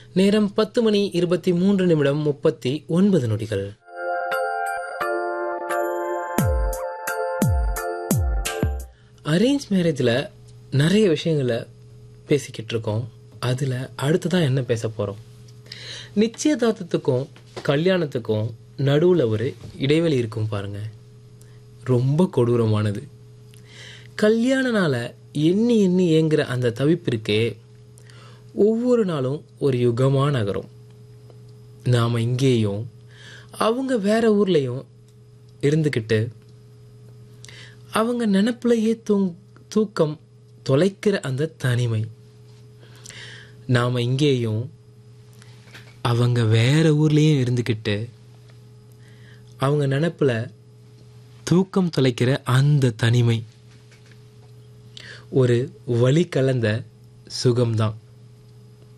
நேரம் பத்து மணி இருபத்தி மூன்று நிமிடம் முப்பத்தி ஒன்பது நொடிகள் அரேஞ்ச் மேரேஜில் நிறைய விஷயங்களை பேசிக்கிட்டு இருக்கோம் அதில் அடுத்ததான் என்ன பேச போகிறோம் நிச்சயதார்த்தத்துக்கும் கல்யாணத்துக்கும் நடுவில் ஒரு இடைவெளி இருக்கும் பாருங்க ரொம்ப கொடூரமானது கல்யாண நாளை எண்ணி எண்ணி ஏங்குற அந்த தவிப்பிற்கே ஒவ்வொரு நாளும் ஒரு யுகமாக நகரும் நாம் இங்கேயும் அவங்க வேற ஊர்லேயும் இருந்துக்கிட்டு அவங்க நினப்புலையே தூங் தூக்கம் தொலைக்கிற அந்த தனிமை நாம் இங்கேயும் அவங்க வேற ஊர்லேயும் இருந்துக்கிட்டு அவங்க நினப்பில் தூக்கம் தொலைக்கிற அந்த தனிமை ஒரு வழி கலந்த சுகம்தான்